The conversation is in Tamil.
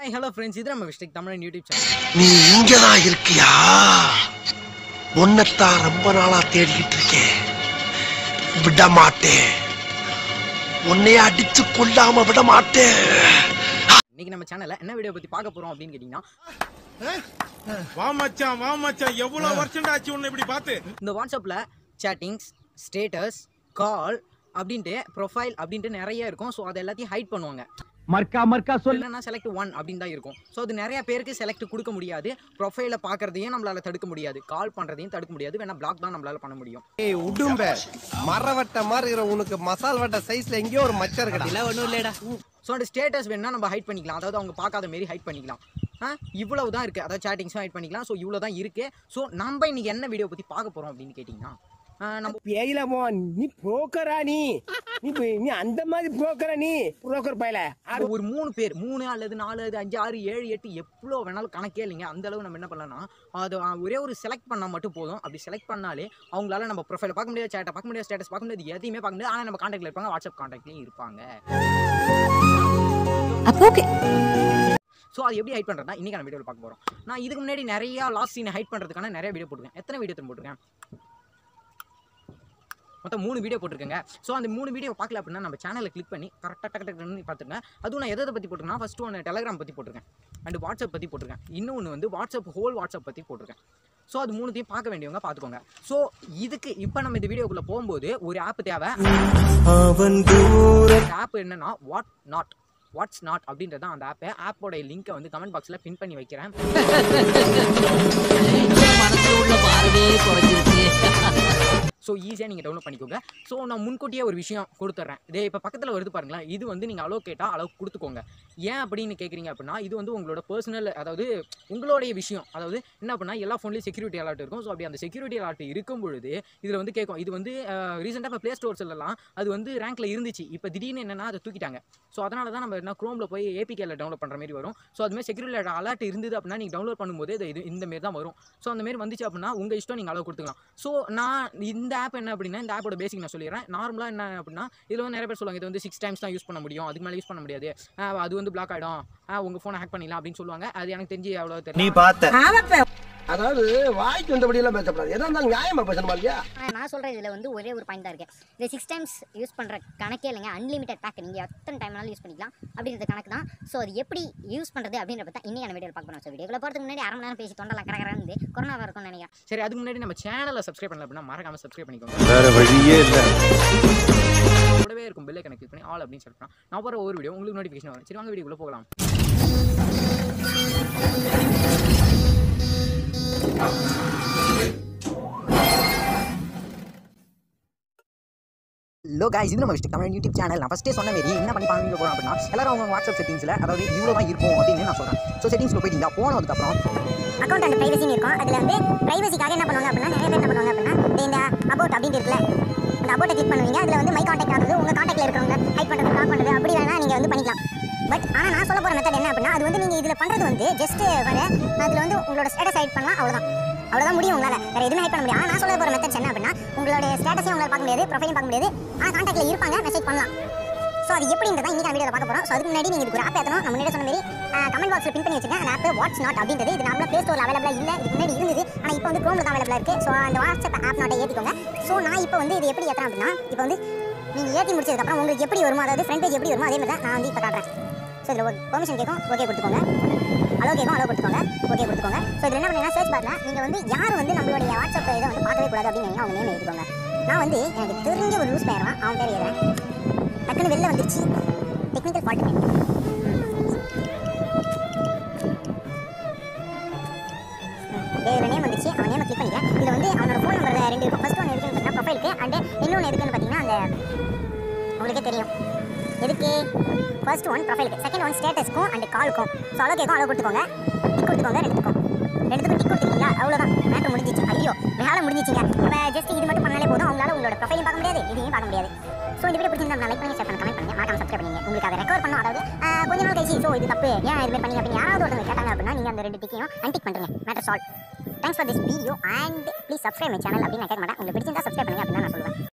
ஹாய் ஹலோ ஃப்ரெண்ட்ஸ் இது நம்ம விஷ்டிக் தமிழன் யூடியூப் சேனல் நீ இங்கதான் இருக்கியா உன்னைத்தான் ரொம்ப நாளா தேடிக்கிட்டு இருக்கேன் விட மாட்டேன் உன்னைய அடிச்சு கொல்லாம விட மாட்டேன் இன்னைக்கு நம்ம சேனல்ல என்ன வீடியோ பத்தி பார்க்க போறோம் அப்படின்னு கேட்டீங்கன்னா வா மச்சான் வா மச்சான் எவ்வளவு வருஷம் ஆச்சு உன்னை இப்படி பார்த்து இந்த வாட்ஸ்அப்ல சேட்டிங்ஸ் ஸ்டேட்டஸ் கால் அப்படின்ட்டு ப்ரொஃபைல் அப்படின்ட்டு நிறைய இருக்கும் ஸோ அதை எல்லாத்தையும் ஹைட் பண்ணுவாங்க மர்க்கா மர்க்கா சொல் இல்லைன்னா செலக்ட் ஒன் அப்படின்னு தான் இருக்கும் ஸோ அது நிறைய பேருக்கு செலக்ட் கொடுக்க முடியாது ப்ரொஃபைலை பார்க்கறதையும் நம்மளால தடுக்க முடியாது கால் பண்றதையும் தடுக்க முடியாது வேணா பிளாக் தான் நம்மளால பண்ண முடியும் ஏய் உடும்ப மரவட்ட மாதிரி இருக்கிற உனக்கு மசால் வட்ட சைஸ்ல எங்கேயோ ஒரு மச்சம் இருக்கடா ஒண்ணும் இல்லடா ஸோ அந்த ஸ்டேட்டஸ் வேணா நம்ம ஹைட் பண்ணிக்கலாம் அதாவது அவங்க பார்க்காத மாரி ஹைட் பண்ணிக்கலாம் ஆ இவ்வளவு தான் இருக்குது அதாவது சேட்டிங்ஸும் ஹைட் பண்ணிக்கலாம் ஸோ இவ்வளோ தான் இருக்குது ஸோ நம்ம இன்னைக்கு என்ன வீடியோ பற்றி பார்க்க போகிறோம் அப்படின்னு கேட்டிங்கன்னா ஆ, நம்ம பேயில மோகன் நீ புரோக்கரா நீ நீ போய்- நீ அந்த மாதிரி புரோக்கரா நீ புரோக்கர் பயல நம்ம ஒரு மூணு பேர் மூணு அல்லது நாலு அது அஞ்சு ஆறு ஏழு எட்டு எவ்வளோ வேணாலும் கணக்கே இல்லைங்க அந்த அளவு நம்ம என்ன பண்ணலாம்னா அது ஆ, ஒரே ஒரு செலக்ட் பண்ணால் மட்டும் போதும் அப்படி செலக்ட் பண்ணாலே அவங்களால நம்ம ப்ரொஃபைலை பார்க்க முடியாது சேட்டை பார்க்க முடியாது ஸ்டேட்டஸ் பார்க்க முடியாது எதையுமே பார்க்க முடியாது ஆனால் நம்ம காண்டாக்டில் இருப்பாங்க வாட்ஸ்அப் காண்டாக்ட்லேயும் இருப்பாங்க ஸோ அது எப்படி ஹைட் பண்ணுறதா இன்றைக்கான வீடியோவில் பார்க்க போகிறோம் நான் இதுக்கு முன்னாடி நிறையா லாஸ்ட் சீனை ஹைட் பண்ணுறதுக்கான நிறைய வீடியோ போட்டிருக்கேன் எத்தனை வீடியோ திரும்ப போட்டிருக்கேன் மொத்தம் மூணு வீடியோ போட்டிருக்கேங்க ஸோ அந்த மூணு வீடியோ பார்க்கல அப்படின்னா நம்ம சேனலை கிளிக் பண்ணி கரெக்டாக டக்கு டக்குன்னு பார்த்துருங்க அதுவும் நான் எதை எதை பற்றி போட்டிருக்கேன் ஃபஸ்ட்டு ஒன்று டெலகிராம் பற்றி போட்டிருக்கேன் அண்ட் வாட்ஸ்அப் பற்றி போட்டிருக்கேன் இன்னொன்று வந்து வாட்ஸ்அப் ஹோல் வாட்ஸ்அப் பற்றி போட்டிருக்கேன் ஸோ அது மூணுத்தையும் பார்க்க வேண்டியவங்க பார்த்துக்கோங்க ஸோ இதுக்கு இப்போ நம்ம இந்த வீடியோக்குள்ளே போகும்போது ஒரு ஆப் தேவை ஆப் என்னன்னா வாட் நாட் வாட்ஸ் நாட் அப்படின்றது தான் அந்த ஆப்பு ஆப்போட லிங்கை வந்து கமெண்ட் பாக்ஸில் பின் பண்ணி வைக்கிறேன் மனசுல உள்ள பார்வையே குறைஞ்சிருச்சு ஸோ ஈஸியாக நீங்கள் டவுன்லோட் பண்ணிக்கோங்க ஸோ நான் முன்கூட்டியே ஒரு விஷயம் கொடுத்துட்றேன் இதே இப்போ பக்கத்தில் வருது பாருங்களேன் இது வந்து நீங்கள் அளவு கேட்டால் அளவு கொடுத்துக்கோங்க ஏன் அப்படின்னு கேட்குறீங்க அப்படின்னா இது வந்து உங்களோட பர்சனல் அதாவது உங்களுடைய விஷயம் அதாவது என்ன அப்படின்னா எல்லா ஃபோன்லேயும் செக்யூரிட்டி அலர்ட் இருக்கும் ஸோ அப்படி அந்த செக்யூரிட்டி அலர்ட் இருக்கும் பொழுது இதில் வந்து கேட்கும் இது வந்து ரீசெண்டாக இப்போ ப்ளே ஸ்டோர்ஸ்லாம் அது வந்து ரேங்க்ல இருந்துச்சு இப்போ திடீர்னு என்னன்னா அதை தூக்கிட்டாங்க ஸோ அதனால தான் நம்ம என்ன க்ரோமில் போய் ஏபிகேல டவுன்லோட் பண்ணுற மாதிரி வரும் ஸோ அதுமாதிரி செக்யூரிட்டி அலர்ட் இருந்தது அப்படின்னா நீங்கள் டவுன்லோட் பண்ணும்போது இது இது இந்த மாரி தான் வரும் ஸோ அந்த மாதிரி வந்துச்சு அப்படின்னா உங்கள் இஷ்டம் நீங்கள் அளவு கொடுத்துக்கலாம் ஸோ நான் இந்த ஆப் என்ன அப்படின்னா இந்த ஆப்போட பேசிக் நான் சொல்லிடுறேன் நார்மலாக என்ன அப்படின்னா இதில் வந்து நிறைய பேர் சொல்லுவாங்க இது வந்து சிக்ஸ் டைம்ஸ் தான் யூஸ் பண்ண முடியும் அதுக்கு மேலே யூஸ் பண்ண முடியாது ஆஹ் அது வந்து பிளாக் ஆகிடும் உங்கள் ஃபோனை ஹேக் பண்ணிடலாம் அப்படின்னு சொல்லுவாங்க அது எனக்கு தெரிஞ்சு அவ்வளோ தெரியல அதாவது வாய்க்கு வந்தபடி எல்லாம் பேசப்படாது எதா இருந்தாலும் நியாயமா பேசணுமா இல்லையா ஆனா, நான் சொல்ற இதுல வந்து ஒரே ஒரு பாயிண்ட் தான் இருக்கு இது சிக்ஸ் டைம்ஸ் யூஸ் பண்ற கணக்கே இல்லைங்க அன்லிமிட்டட் பேக் நீங்க எத்தனை டைம் வேணாலும் யூஸ் பண்ணிக்கலாம் அப்படின்ற கணக்கு தான் ஸோ அது எப்படி யூஸ் பண்றது அப்படின்றத பத்தி இன்னைக்கான வீடியோ பார்க்க போறோம் ஸோ வீடியோக்குள்ள போறதுக்கு முன்னாடி அரை மணி நேரம் பேசி தொண்டலாம் கரகரந்து கொரோனா இருக்கும்னு நினைக்கிறேன் சரி அதுக்கு முன்னாடி நம்ம சேனலை சப்ஸ்கிரைப் பண்ணல அப்படின்னா மறக்காம சப்ஸ்கிரைப் பண்ணிக்கோங்க வேற வழியே இல்ல கூடவே இருக்கும் பெல்லை கனெக்ட் பண்ணி ஆல் அப்படின்னு சொல்லிட்டு நான் போகிற ஒரு வீடியோ உங்களுக்கு நோட்டிஃபிகேஷன் வரும் சரி வாங்க வீடியோக்குள்ளே போகலாம் லோ guys இது நம்ம விஷ்டு தமிழ் யூடியூப் சேனல் நான் ஃபஸ்ட்டே சொன்ன மாரி என்ன பண்ணி காமிக்க போகிறோம் அப்படின்னா எல்லாரும் அவங்க வாட்ஸ்அப் செட்டிங்ஸில் அதாவது இவ்வளோ தான் இருக்கும் அப்படின்னு நான் சொல்கிறேன் ஸோ செட்டிங்ஸில் போயிட்டீங்க போனதுக்கப்புறம் அக்கௌண்ட் அண்ட் பிரைவசின்னு இருக்கும் அதுல வந்து பிரைவசிக்காக என்ன பண்ணுவாங்க அப்படின்னா நிறைய பேர் என்ன பண்ணுவாங்க அப்படின்னா இந்த அபவுட் அப்படின்னு இருக்குல்ல அந்த அபவுட்டை கிளிக் பண்ணுவீங்க அதுல வந்து மை காண்டாக்ட் ஆகுது உங்க காண்டாக்ட்ல இருக்கிறவங்க ஹைட் பண்றது பிளாக் பண்றது அப்படி வேணா நீங்க வந்து பண்ணிக்கலாம் பட் ஆனா நான் சொல்ல போற மெத்தட் என்ன அப்படின்னா அது வந்து நீங்க இதுல பண்றது வந்து ஜஸ்ட் வர அதுல வந்து உங்களோட ஸ்டேட்டஸ் ஹைட் பண்ணலாம் அவ்வளவுதான் அவ்வளவுதான் முடியும் உங்களால வேற எதுவுமே ஹைட் பண்ண முடியாது ஆனா நான் சொல்ல போற மெத்தட்ஸ் என்ன அப்படின்னா உங்களோட ஸ்டேட்டஸையும் உங்களால பார்க்க முடியாது ப்ரொஃபைலையும் பார்க்க முடியாது ஆனா காண்டாக்ட்ல இருப்பாங்க மெசேஜ் பண்ணலாம் ஸோ அது எப்படின்றத இன்னைக்கு வீடியோவில் பார்க்க போறோம் ஸோ அதுக்கு முன்னாடி நீங்க இதுக்கு ஒரு ஆப் ஏற்றணும் நான் முன்னாடி சொன்ன மாதிரி கமெண்ட் பாக்ஸில் பின் பண்ணி வச்சிருக்கேன் அந்த ஆப் வாட்ஸ் நாட் அப்படின்றது இது நார்மலாக ப்ளே ஸ்டோரில் அவைலபிளாக இல்லை இதுக்கு முன்னாடி இருந்தது ஆனால் இப்போ வந்து க்ரோமில் தான் அவைலபிளாக இருக்குது ஸோ அந்த வாட்ஸ்அப் ஆப் நாட்டை ஏற்றிக்கோங்க ஸோ நான் இப்போ வந்து இது எப்படி ஏற்றுறேன் அப்படின்னா இப்போ வந்து நீங்கள் ஏற்றி முடிச்சதுக்கப்புறம் உங்களுக்கு எப்படி வருமோ அதாவது ஃப்ரண்ட் பேஜ் எப்படி வருமோ அதே மாதிரி தான் நான் வந்து இப்போ காட்டுறேன் ஸோ இதில் பெர்மிஷன் கேட்கும் ஓகே கொடுத்துக்கோங்க அளவு கேட்கும் அளவு கொடுத்துக்கோங்க ஓகே கொடுத்துக்கோங்க ஸோ இதில் என்ன பண்ணீங்கன்னா சர்ச் பாரில் நீங்கள் வந்து யார் வந்து நம்மளுடைய வாட்ஸ்அப் இதை வந்து பார்க்கவே கூடாது அப்படின்னு அவங்க நேம் எழுதிக்கோங்க நான் வந்து எனக்கு தெரிஞ்ச ஒரு லூஸ் பயிரலாம் அவன் பேர் எழுதுறேன் டக்குன்னு வெளில வந்துருச்சு டெக்னிக்கல் ஃபால்ட் வேறு நேம் வந்துச்சு அவன் நேமை கிளிக் பண்ணிக்கிறேன் இதில் வந்து அவனோட ஃபோன் நம்பர் ரெண்டு இருக்கும் ஃபர்ஸ்ட் ஒன்று எதுக்குன்னு பார்த்தீங்கன்னா ப்ரொஃபைலுக்கு அண்ட் இன்னொன்று எதுக்குன்னு பார்த்தீங்கன்னா அந்த உங்களுக்கே தெரியும் எதுக்கு ஃபர்ஸ்ட் ஒன் ப்ரொஃபைலுக்கு செகண்ட் ஒன் ஸ்டேட்டஸ்க்கும் அண்ட் காலுக்கும் ஸோ அளவு கேட்கும் அளவு கொடுத்துக்கோங்க டிக் கொடுத்துக்கோங்க ரெண்டுத்துக்கும் ரெண்டுத்துக்கும் டிக் கொடுத்துருக்கீங்களா அவ்வளோதான் மேட்ரு முடிஞ்சிச்சு ஐயோ வேலை முடிஞ்சிச்சுங்க இப்போ ஜஸ்ட் இது மட்டும் பண்ணாலே போதும் அவங்களால உங்களோட ப்ரொஃபைலையும் பார்க்க முடியாது இதையும் பார்க்க முடியாது ஸோ இந்த வீடியோ பிடிச்சிருந்தா லைக் பண்ணி ஷேர் பண்ணி கமெண்ட் பண்ணுங்க மறக்காம சப்ஸ்கிரைப் பண்ணுங்க உங்களுக்கு அதை ரெக்கவர் பண்ணும் அதாவது ஆஹ், கொஞ்ச நாள் கழிச்சு ஸோ இது தப்பு ஏன் இது மாதிரி பண்ணீங்க அப்படின்னு யாராவது ஒருத்தவங்க கேட்டாங்க அப்படின்னா நீங்கள் அந்த ரெண்டு டிக்கையும் அன்டிக் பண்ணுங்க matter solve thanks for this video and please subscribe my channel அப்படின்னு நான் கேட்க மாட்டேன் உங்களுக்கு பிடிச்சிருந்தா சப்ஸ்கிரைப் பண்ணுங்க அப்படின்னு நான் சொல்லுவேன்